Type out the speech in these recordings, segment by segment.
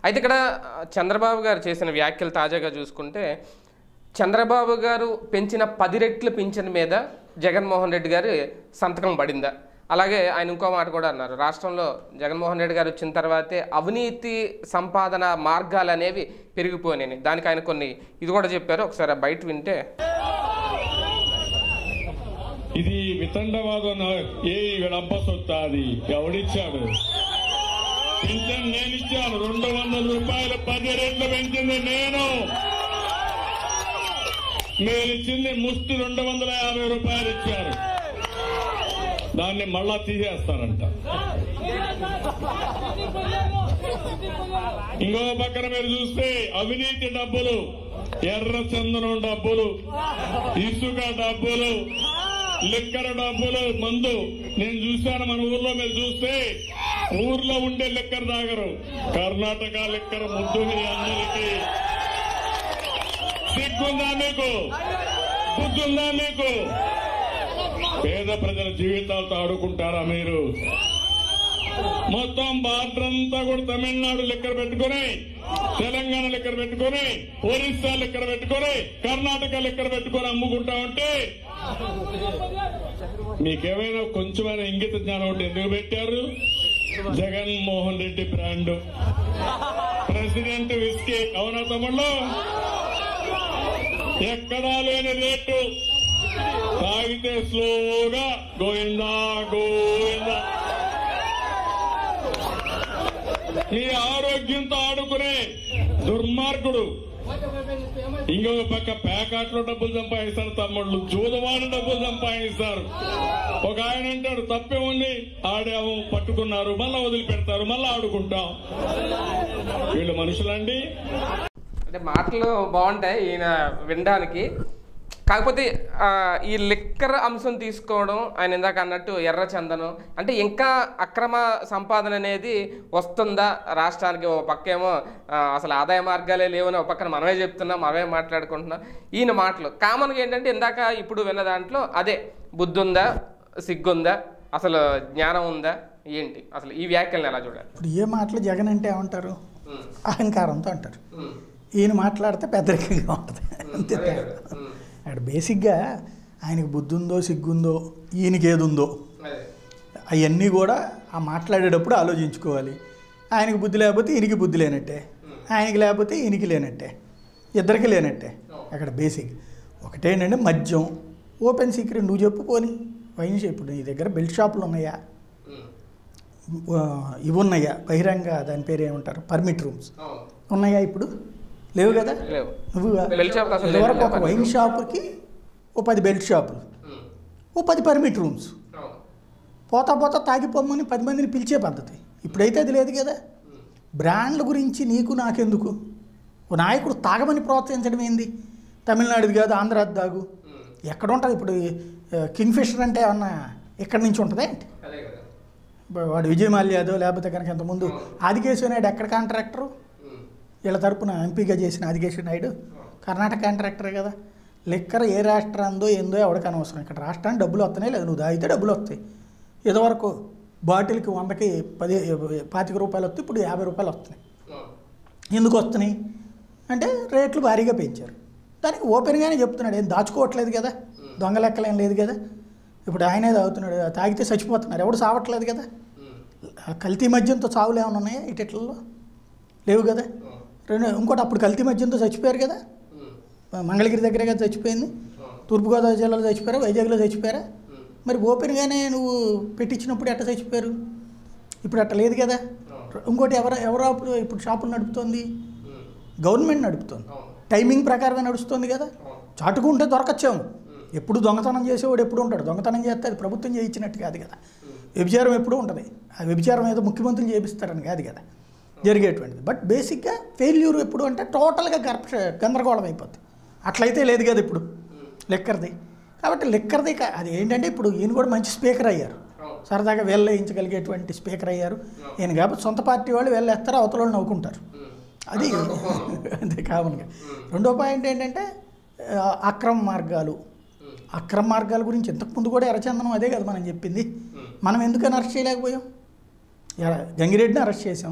అయితే ఇక్కడ ఆ, చంద్రబాబు గారు చేసిన వ్యాఖ్యలు తాజాగా చూసుకుంటే చంద్రబాబు గారు పెంచిన పది రెట్ల పింఛన్ మీద జగన్మోహన్ రెడ్డి గారి సంతకం పడిందా అలాగే ఆయన ఇంకో మాట కూడా అన్నారు రాష్ట్రంలో జగన్మోహన్ రెడ్డి గారు వచ్చిన తర్వాతే అవినీతి సంపాదన మార్గాలు అనేవి పెరిగిపోయినాయి దానికి ఆయన కొన్ని ఇది కూడా చెప్పారు ఒకసారి ఆ బయట వింటే ఇది వితండవాదం ఏ వీళ్ళబ్బ సొత్తా అది ఎవడిచ్చాడు పింఛన్ నేను ఇచ్చాను రెండు వందల రూపాయలు పది రెట్లు పెంచింది నేను మీరు ఇచ్చింది ముష్టి రెండు వందల యాభై రూపాయలు ఇచ్చారు దాన్ని మళ్ళా తీసేస్తారంట ఇంకో పక్కన మీరు చూస్తే అవినీతి డబ్బులు ఎర్ర చందనం డబ్బులు ఇసుక డబ్బులు లిక్కర్ డబ్బులు మందు నేను చూశాను మన ఊర్లో మీరు చూస్తే ఊర్లో ఉండే లిక్కర్ తాగరు కర్ణాటక లిక్కర్ ముద్దు మీ అందరికీ సిగ్గుందా మీకు బుద్ధుందా మీకు పేద ప్రజల జీవితాలతో ఆడుకుంటారా మీరు మొత్తం బార్డర్ అంతా కూడా తమిళనాడు లెక్కర పెట్టుకుని తెలంగాణ లెక్కర పెట్టుకుని ఒరిస్సా లెక్కర పెట్టుకుని కర్ణాటక లెక్కర పెట్టుకుని అమ్ముకుంటా ఉంటే మీకేమైనా కొంచెమైనా ఇంగిత జ్ఞానం ఉంటే ఎందుకు పెట్టారు Jaganmohan Reddy brand president whisky అవునా తమ్ముళ్ళు ఎక్కడా లేని రేటు తాగితే స్లోగా గోవిందా గోవిందా మీ ఆరోగ్యంతో ఆడుకునే దుర్మార్గుడు ఇంకొక పక్క ప్యాకాట్లో డబ్బులు సంపాదిస్తారు తమ్ముళ్ళు జూదవాడు డబ్బులు సంపాదిస్తారు ఒక ఆయన అంటాడు తప్పే ఉంది ఆడాము పట్టుకున్నారు మళ్ళా వదిలిపెడతారు మళ్ళా ఆడుకుంటాం వీళ్ళు మనుషులండి అంటే మాటలు బాగుంటాయి ఈయన వినడానికి కాకపోతే ఆ, ఈ లిక్కర్ అంశం తీసుకోవడం ఆయన ఇందాక అన్నట్టు ఎర్ర చందనం అంటే ఇంకా అక్రమ సంపాదన అనేది వస్తుందా రాష్ట్రానికి ఓ పక్కేమో ఆ, అసలు ఆదాయ మార్గాలే లేవని ఒక పక్కన మనమే చెప్తున్నాం మనమే మాట్లాడుకుంటున్నాం ఈయన మాటలు కామన్గా ఏంటంటే ఇందాక ఇప్పుడు విన్న దాంట్లో అదే బుద్ధి ఉందా సిగ్గుందా అసలు జ్ఞానం ఉందా ఏంటి అసలు ఈ వ్యాఖ్యలను ఎలా చూడాలి ఇప్పుడు ఏ మాటలు జగన్ అంటే ఏమంటారు ఉమ్, అహంకారంతో అంటారు ఉమ్, ఈయన మాట్లాడితే పెద్దరికంగా ఉంటుంది అంతే అదే తేడా. కదా, ఉమ్, అక్కడ బేసిక్గా ఆయనకు బుద్ధి ఉందో సిగ్గుందో ఈయనకి ఏది ఉందో అదే అవన్నీ కూడా ఆ మాట్లాడేటప్పుడు ఆలోచించుకోవాలి ఆయనకి బుద్ధి లేకపోతే ఈయనకి బుద్ధి లేనట్టే ఆయనకి లేకపోతే ఈయనకి లేనట్టే ఇద్దరికి లేనట్టే అక్కడ బేసిక్ ఒకటేంటంటే మద్యం ఓపెన్ సీక్రెట్ నువ్వు చెప్పు పోని వైన్ షాప్ ఇప్పుడు నీ దగ్గర బెల్ట్ షాపులు ఉన్నాయా ఉమ్, ఆ, ఇవి ఉన్నాయా బహిరంగ దాని పేరు ఏమంటారు పర్మిట్ రూమ్స్ అవును. ఉన్నాయా ఇప్పుడు లేవు కదా లేవు నువ్వు బెల్ట్ షాప్ అసలు ఇదివరకు లేవు. ఒక వైన్ షాపుకి ఓ పది బెల్ట్ షాపులు ఉమ్, ఓ పది పర్మిట్ రూమ్స్ అవును. పోతా పోతా తాగిపోమ్మని పది మందిని పిలిచే పద్ధతి ఇప్పుడైతే అది లేదు కదా బ్రాండ్ల గురించి నీకు నాకెందుకు ఓ నాయకుడు తాగమని ప్రోత్సహించడం ఏంది తమిళనాడుది కాదు ఆంధ్రాది తాగు ఉమ్, ఎక్కడ ఉంటుంది ఇప్పుడు కింగ్ ఫిషర్ అంటే ఏమన్నా ఎక్కడి నుంచి ఉంటుంది ఏంటి అదే కదా ఇప్పుడు వాడు విజయ్ మాల్యాదో లేకపోతే కనుక ఇంతకుముందు ఆదికేశ్వర నాయుడు ఎక్కడ కాంట్రాక్టరు ఉమ్, వీళ్ళ తరపున ఎంపీగా చేసిన ఆదికేశ్వర నాయుడు కర్ణాటక కాంట్రాక్టరే కదా లిక్కర్ ఏ రాష్ట్రందో ఏందో ఎవరికి అనవసరం ఇక్కడ రాష్ట్రానికి డబ్బులు వస్తున్నాయి లేదు నువ్వు తాగితే డబ్బులు వస్తాయి ఇదివరకు బాటిల్కి వందకి పది పాతిక రూపాయలు వస్తాయి ఇప్పుడు యాభై రూపాయలు వస్తున్నాయి అవును. ఎందుకు వస్తున్నాయి అంటే రేట్లు భారీగా పెంచారు దానికి ఓపెన్గానే చెప్తున్నాడు ఏం దాచుకోవట్లేదు కదా దొంగ లెక్కలేం లేదు కదా ఇప్పుడు ఆయనే తాగుతున్నాడు తాగితే చచ్చిపోతున్నారు ఎవడు సావట్లేదు కదా ఉమ్, ఆ కల్తీ మద్యంతో చావులు ఏమైనా ఉన్నాయా ఇటట్లలో లేవు కదా అవును. రెండు ఇంకోటి అప్పుడు కల్తీ మద్యంతో చచ్చిపోయారు కదా ఉమ్, మంగళగిరి దగ్గరే కదా చచ్చిపోయింది అవును. తూర్పుగోదావరి జిల్లాలో చచ్చిపోయారా వైజాగ్లో చచ్చిపోయారా ఉమ్, మరి ఓపెన్గానే నువ్వు పెట్టించినప్పుడు ఎట్ట చచ్చిపోయారు ఇప్పుడు అట్ట లేదు కదా అవును. ఇంకోటి ఎవరు ఎవరో అప్పుడు ఇప్పుడు షాపులు నడుపుతోంది ఉమ్, గవర్నమెంట్ నడుపుతోంది అవును. టైమింగ్ ప్రకారమే నడుస్తుంది కదా అవును. చాటుకుంటే దొరకచ్చాము ఎప్పుడు దొంగతనం చేసేవాడు ఎప్పుడు ఉంటాడు దొంగతనం చేస్తే అది ప్రభుత్వం చేయించినట్టు కాదు కదా వ్యభిచారం ఎప్పుడు ఉంటుంది ఆ వ్యభిచారం ఏదో ముఖ్యమంత్రులు చేపిస్తారని కాదు కదా జరిగేటువంటిది బట్ బేసిక్గా ఫెయిల్యూర్ ఎప్పుడు అంటే టోటల్గా గర్భ గందరగోళం అయిపోద్ది అట్లయితే లేదు కదా ఇప్పుడు లిక్కర్ది కాబట్టి లిక్కర్ది కా- అది ఏంటంటే ఇప్పుడు ఈయన కూడా మంచి స్పీకర్ అయ్యారు అవును. సరదాగా వేయించగలిగేటువంటి స్పీకర్ అయ్యారు ఈయన కాబట్టి సొంత పార్టీ వాళ్ళు వెళ్ళేస్తారు అవతల వాళ్ళు నవ్వుకుంటారు ఉమ్, అది అంతే కామన్గా రెండో పాయింట్ ఏంటంటే ఆ, అక్రమ మార్గాలు ఉమ్, అక్రమ మార్గాల గురించి ఇంతకుముందు కూడా ఎర్రచందనం అదే కదా మనం చెప్పింది మనం ఎందుకని అరెస్ట్ చేయలేకపోయాం ఎర్ర- గంగిరెడ్డిని అరెస్ట్ చేసాం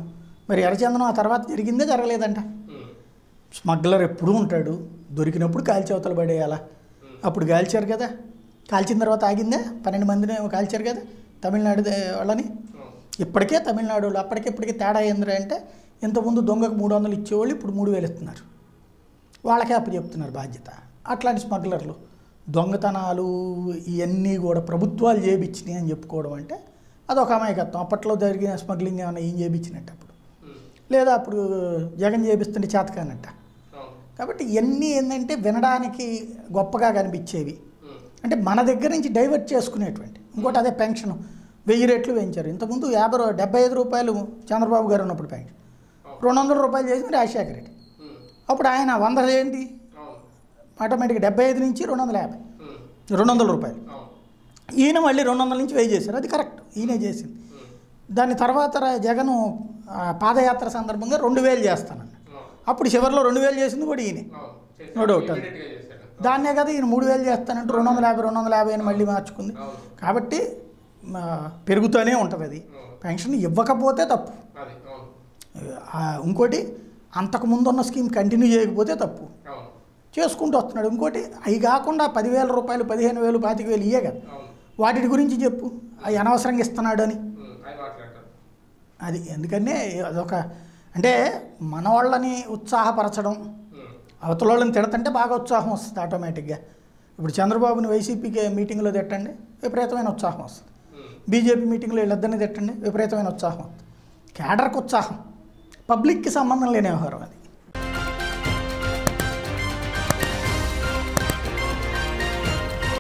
మరి ఎర్రచందనం ఆ తర్వాత జరిగిందే జరగలేదంట ఉమ్, స్మగ్లర్ ఎప్పుడూ ఉంటాడు దొరికినప్పుడు కాల్చి అవతల పడేయాలా అప్పుడు కాల్చారు కదా కాల్చిన తర్వాత ఆగిందే పన్నెండు మందిని ఏమో కాల్చారు కదా తమిళనాడు దే- వాళ్ళని ఉమ్, ఇప్పటికే తమిళనాడు వాళ్ళు అప్పటికి ఇప్పటికే తేడా ఏంద్రా అంటే ఇంతకుముందు దొంగకు మూడు వందలు ఇచ్చేవాళ్ళు ఇప్పుడు మూడు వేలు ఇస్తున్నారు వాళ్ళకే అప్పు చెప్తున్నారు బాధ్యత అట్లాంటి స్మగ్లర్లు దొంగతనాలు ఇవన్నీ కూడా ప్రభుత్వాలు చేయించినాయి అని చెప్పుకోవడం అంటే అదొక అమాయకత్వం అప్పట్లో జరిగిన స్మగ్లింగ్ ఏమైనా ఏం చేయించినట్టు అప్పుడు ఉమ్, లేదా అప్పుడు జగన్ చేపిస్తుంటే చేతకానట్ట అవును, కాబట్టి ఇవన్నీ ఏంటంటే వినడానికి గొప్పగా కనిపించేవి ఉమ్, అంటే మన దగ్గర నుంచి డైవర్ట్ చేసుకునేటువంటి ఇంకోటి అదే పెన్షన్ వెయ్యి రెట్లు పెంచారు ఇంతకుముందు యాభై రూ- డెబ్బై ఐదు రూపాయలు చంద్రబాబు గారు ఉన్నప్పుడు పెన్షన్ రెండు వందల రూపాయలు చేసింది రాజశేఖర రెడ్డి ఉమ్, అప్పుడు ఆయన వంద ఏంటి అవును, ఆటోమేటిక్గా డెబ్బై ఐదు నుంచి రెండు వందల యాభై ఉమ్, రెండు వందల రూపాయలు అవును, ఈయన మళ్ళీ రెండు వందల నుంచి వెయ్యి చేశారు అది కరెక్ట్ ఈయనే చేసింది ఉమ్, దాని తర్వాత రా- జగను ఆ, పాదయాత్ర సందర్భంగా రెండు వేలు చేస్తానండి అవును, అప్పుడు చివరిలో రెండు వేలు చేసింది కూడా ఈయనే అవును, చేశాడు. No doubt. Immediate గా చేశాడు. దాన్నే కదా ఈయన మూడు వేలు చేస్తానంటే రెండు వందల యాభై రెండు వందల యాభై అని మళ్ళీ మార్చుకుంది అవును. కాబట్టి ఆ, పెరుగుతూనే ఉంటుంది అది అవును. పెన్షన్ ఇవ్వకపోతే తప్పు అది, అవును, ఆ, ఇంకోటి అంతకు ముందు ఉన్న స్కీమ్ కంటిన్యూ చేయకపోతే తప్పు అవును, చేసుకుంటూ వస్తున్నాడు ఇంకోటి అవి కాకుండా పదివేల రూపాయలు పదిహేను వేలు పాతిక వేలు ఇయ్యే కదా అవును, వాటి గురించి చెప్పు అవి అనవసరంగా ఇస్తున్నాడు అని ఉమ్, ఆయన మాట్లాడతారు. అది ఎందుకంటే అదొక అంటే మన వాళ్ళని ఉత్సాహపరచడం ఉమ్, అవతల వాళ్ళని తిడతంటే బాగా ఉత్సాహం వస్తుంది ఆటోమేటిక్గా ఇప్పుడు చంద్రబాబుని వైసీపీకి మీటింగ్లో తిట్టండి విపరీతమైన ఉత్సాహం వస్తుంది ఉమ్, బీజేపీ మీటింగ్లో వీళ్ళిద్దరిని తిట్టండి విపరీతమైన ఉత్సాహం వస్తుంది కేడర్కి ఉత్సాహం పబ్లిక్కి సంబంధం లేని వ్యవహారం అది